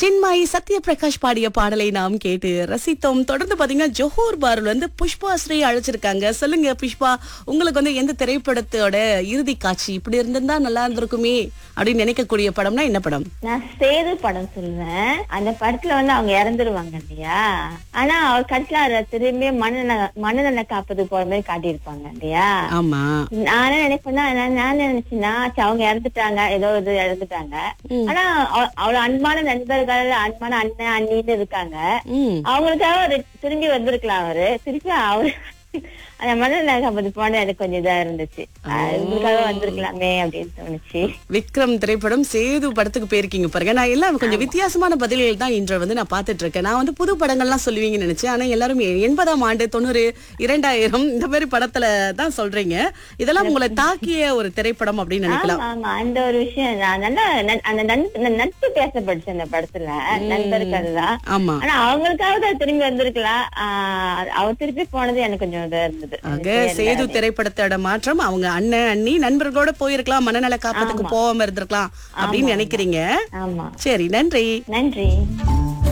சின்மாய் சத்யபிரகாஷ் பாடிய பாடலை நாம் கேட்டு ரசித்தோம் தொடர்ந்து பாத்தீங்கன்னா ஜோஹூர் பார்ல வந்து புஷ்பா ஸ்ரீ அழைச்சிருக்காங்க சொல்லுங்க புஷ்பா உங்களுக்கு வந்து எந்த திரைப்படத்தோட இறுதி காட்சி இப்படி இருந்திருந்தா நல்லா இருந்திருக்குமே அப்படின்னு நினைக்கக்கூடிய படம்னா என்ன படம் நான் சேது படம் சொல்லுவேன் அந்த படத்துல வந்து அவங்க இறந்துருவாங்க இல்லையா ஆனா அவர் கடைசியில அவரை திரும்பி மனநல மனநல காப்பது போற மாதிரி காட்டியிருப்பாங்க இல்லையா ஆமா நானே நினைப்பேன்னா நான் நான் நினைச்சேன்னா சரி, அவங்க இறந்துட்டாங்க ஏதோ இது இறந்துட்டாங்க ஆனா அவ- அவ்வளவு அன்பான நண்பர்கள் அன்பான அண்ணன் அண்ணின்னு இருக்காங்க ம் அவங்களுக்காக ஒரு திரும்பி வந்திருக்கலாம் அவரு திருப்பி அவரு அந்த மனநல காப்பது போன எனக்கு கொஞ்சம் இதா இருந்துச்சு இவங்களுக்காக வந்திருக்கலாமே அப்படின்னு தோணுச்சு விக்ரம் திரைப்படம் சேது படத்துக்கு போயிருக்கீங்க பாருங்க நான் எல்லாம் கொஞ்சம் வித்தியாசமான பதில்கள் தான் இன்று வந்து நான் பார்த்துட்டு இருக்கேன் நான் வந்து புது படங்கள்லாம் சொல்லுவீங்கன்னு நினைச்சேன் ஆனா எல்லாரும் எ- எண்பதாம் ஆண்டு தொண்ணூறு இரண்டாயிரம் இந்த மாதிரி படத்துல தான் சொல்றீங்க இதெல்லாம் உங்களை தாக்கிய ஒரு திரைப்படம் அப்படின்னு நினைக்கலாம் ஆமா ஆமா அந்த ஒரு விஷயம் நான் நல்லா நன்- அந்த நன்- அந்த நட்பு பேசப்பட்டுச்சு அந்த படத்துல நண்பர்கள் தான் ஆமா ஆனா அவங்களுக்காக தான் திரும்பி வந்திருக்கலாம் ஆஹ் அவர் திருப்பி போனது எனக்கு கொஞ்சம் இதா இருந்தது ஆக சேது திரைப்படத்தோட மாற்றம் அவங்க அண்ணன் அண்ணி நண்பர்களோட போயிருக்கலாம் மனநல காப்பதுக்கு போகாம இருந்திருக்கலாம் அப்படின்னு நினைக்கிறீங்க ஆமா சரி நன்றி நன்றி